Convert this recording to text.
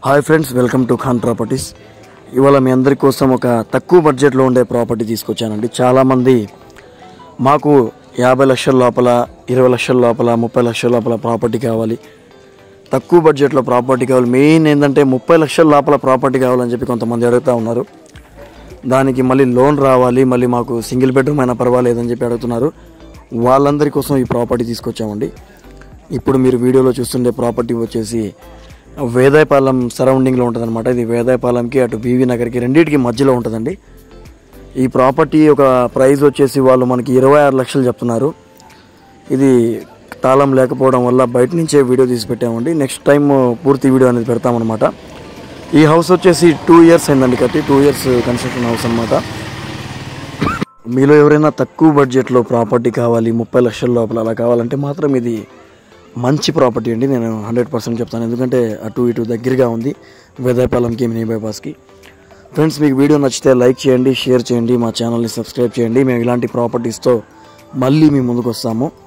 hi friends welcome to Khan properties ఇవాళ మీ అందరి కోసం ఒక తక్కువ బడ్జెట్లో ఉండే ప్రాపర్టీ తీసుకొచ్చానండి చాలామంది మాకు యాభై లక్షల లోపల ఇరవై లక్షల లోపల ముప్పై లక్షల లోపల ప్రాపర్టీ కావాలి తక్కువ బడ్జెట్లో ప్రాపర్టీ కావాలి మెయిన్ ఏంటంటే ముప్పై లక్షల లోపల ప్రాపర్టీ కావాలని చెప్పి కొంతమంది అడుగుతూ ఉన్నారు దానికి మళ్ళీ లోన్ రావాలి మళ్ళీ మాకు సింగిల్ బెడ్రూమ్ అయినా పర్వాలేదని చెప్పి అడుగుతున్నారు వాళ్ళందరి కోసం ఈ ప్రాపర్టీ తీసుకొచ్చామండి ఇప్పుడు మీరు వీడియోలో చూస్తుండే ప్రాపర్టీ వచ్చేసి వేదాయపాలెం సరౌండింగ్లో ఉంటుందన్నమాట ఇది వేదాయపాలెంకి అటు బీవీ నగర్కి రెండింటికి మధ్యలో ఉంటుందండి ఈ ప్రాపర్టీ ఒక ప్రైస్ వచ్చేసి వాళ్ళు మనకి ఇరవై ఆరు లక్షలు చెప్తున్నారు ఇది తాళం లేకపోవడం వల్ల బయట నుంచే వీడియో తీసి పెట్టామండి నెక్స్ట్ టైం పూర్తి వీడియో అనేది పెడతామన్నమాట ఈ హౌస్ వచ్చేసి టూ ఇయర్స్ అయిందండి కట్టి టూ ఇయర్స్ కన్స్ట్రక్షన్ హౌస్ అనమాట మీలో ఎవరైనా తక్కువ బడ్జెట్లో ప్రాపర్టీ కావాలి ముప్పై లక్షల లోపల అలా కావాలంటే మాత్రం ఇది మంచి ప్రాపర్టీ అండి నేను హండ్రెడ్ పర్సెంట్ చెప్తాను ఎందుకంటే అటు ఇటు దగ్గరగా ఉంది వేదాయపాలెంకి మినీ బైపాస్కి ఫ్రెండ్స్ మీకు వీడియో నచ్చితే లైక్ చేయండి షేర్ చేయండి మా ఛానల్ని సబ్స్క్రైబ్ చేయండి మేము ఇలాంటి ప్రాపర్టీస్తో మళ్ళీ మీ ముందుకు వస్తాము